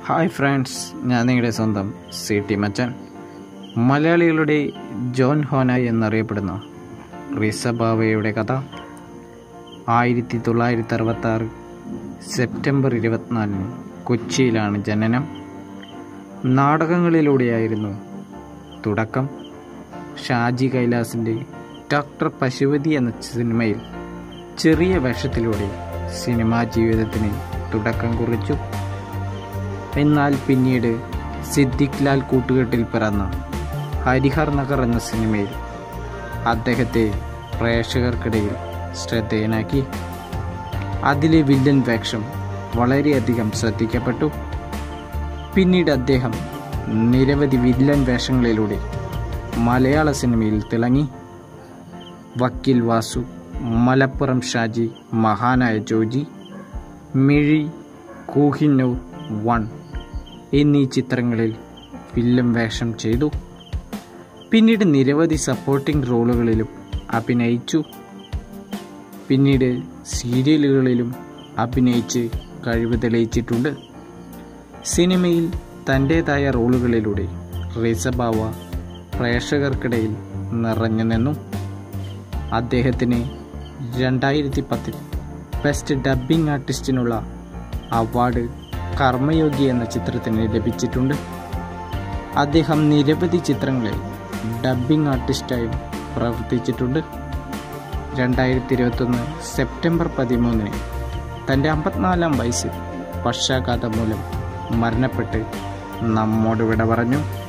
hi friends ഞാൻ നിങ്ങളുടെ സ്വന്തം സി ടി മച്ചൻ മലയാളികളുടെ ജോൺ ഹോനായി എന്നറിയപ്പെടുന്ന റിസബാവയുടെ കഥ ആയിരത്തി തൊള്ളായിരത്തി അറുപത്തി ആറ് സെപ്റ്റംബർ ഇരുപത്തിനാലിന് കൊച്ചിയിലാണ് ജനനം നാടകങ്ങളിലൂടെയായിരുന്നു തുടക്കം ഷാജി കൈലാസിൻ്റെ ഡോക്ടർ പശുപതി എന്ന സിനിമയിൽ ചെറിയ വേഷത്തിലൂടെ സിനിമാ ജീവിതത്തിന് തുടക്കം കുറിച്ചു എന്നാൽ പിന്നീട് സിദ്ദിഖ് ലാൽ കൂട്ടുകെട്ടിൽ പിറന്ന ഹരിഹർ നഗർ എന്ന സിനിമയിൽ അദ്ദേഹത്തെ പ്രേക്ഷകർക്കിടയിൽ ശ്രദ്ധേയനാക്കി അതിലെ വില്ലൻ വേഷം വളരെയധികം ശ്രദ്ധിക്കപ്പെട്ടു പിന്നീട് അദ്ദേഹം നിരവധി വില്ലൻ വേഷങ്ങളിലൂടെ മലയാള സിനിമയിൽ തിളങ്ങി വക്കീൽ വാസു മലപ്പുറം ഷാജി മഹാനായ ജോജി മിഴി കൂഹിന്നൂർ വൺ എന്നീ ചിത്രങ്ങളിൽ വില്ലൻ വേഷം ചെയ്തു പിന്നീട് നിരവധി സപ്പോർട്ടിംഗ് റോളുകളിലും അഭിനയിച്ചു പിന്നീട് സീരിയലുകളിലും അഭിനയിച്ച് കഴിവ് തെളിയിച്ചിട്ടുണ്ട് സിനിമയിൽ തൻ്റേതായ റോളുകളിലൂടെ റിസബാവ പ്രേക്ഷകർക്കിടയിൽ നിറഞ്ഞു നിന്നു അദ്ദേഹത്തിന് രണ്ടായിരത്തി പത്തിൽ ബെസ്റ്റ് ഡബ്ബിംഗ് ആർട്ടിസ്റ്റിനുള്ള അവാർഡ് കർമ്മയോഗി എന്ന ചിത്രത്തിന് ലഭിച്ചിട്ടുണ്ട് അദ്ദേഹം നിരവധി ചിത്രങ്ങളിൽ ഡബ്ബിംഗ് ആർട്ടിസ്റ്റായും പ്രവർത്തിച്ചിട്ടുണ്ട് രണ്ടായിരത്തി ഇരുപത്തൊന്ന് സെപ്റ്റംബർ പതിമൂന്നിന് തൻ്റെ അമ്പത്തിനാലാം വയസ്സിൽ പക്ഷാഘാതം മൂലം മരണപ്പെട്ട് നമ്മോട് വിട പറഞ്ഞു